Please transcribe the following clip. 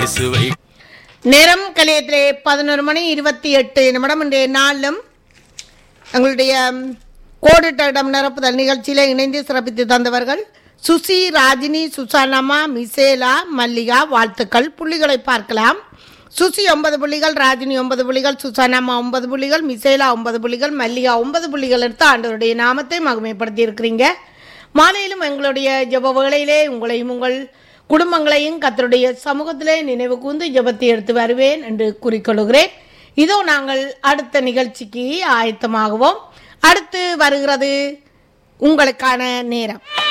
இயேசுவை நேரம் கலையத்திலே பதினோரு மணி இருபத்தி எட்டு நிமிடம் இன்றைய நாளிலும் எங்களுடைய ம், கோடிட்ட இடம் நிரப்புதல் நிகழ்ச்சியில் இணைந்து சிறப்பித்து தந்தவர்கள் சுசி ராஜினி சுசானம்மா மிசேலா மல்லிகா வாழ்த்துக்கள் புள்ளிகளை பார்க்கலாம் சுசி ஒன்பது புள்ளிகள் ராஜினி ஒன்பது புள்ளிகள் சுசானம்மா ஒன்பது புள்ளிகள் மிசேலா ஒன்பது புள்ளிகள் மல்லிகா ஒன்பது புள்ளிகள் எடுத்து ஆண்டவருடைய நாமத்தை மகிமைப்படுத்தி இருக்கிறீங்க மாலையிலும் எங்களுடைய ஜெப வேளையிலே உங்களையும் உங்கள் குடும்பங்களையும் கத்தருடைய சமூகத்திலே நினைவு கூர்ந்து ஜெபத்தை எடுத்து வருவேன் என்று கூறிக்கொள்கிறேன் இதோ நாங்கள் அடுத்த நிகழ்ச்சிக்கு ஆயத்தமாகுவோம் அடுத்து வருகிறது உங்களுக்கான நேரம்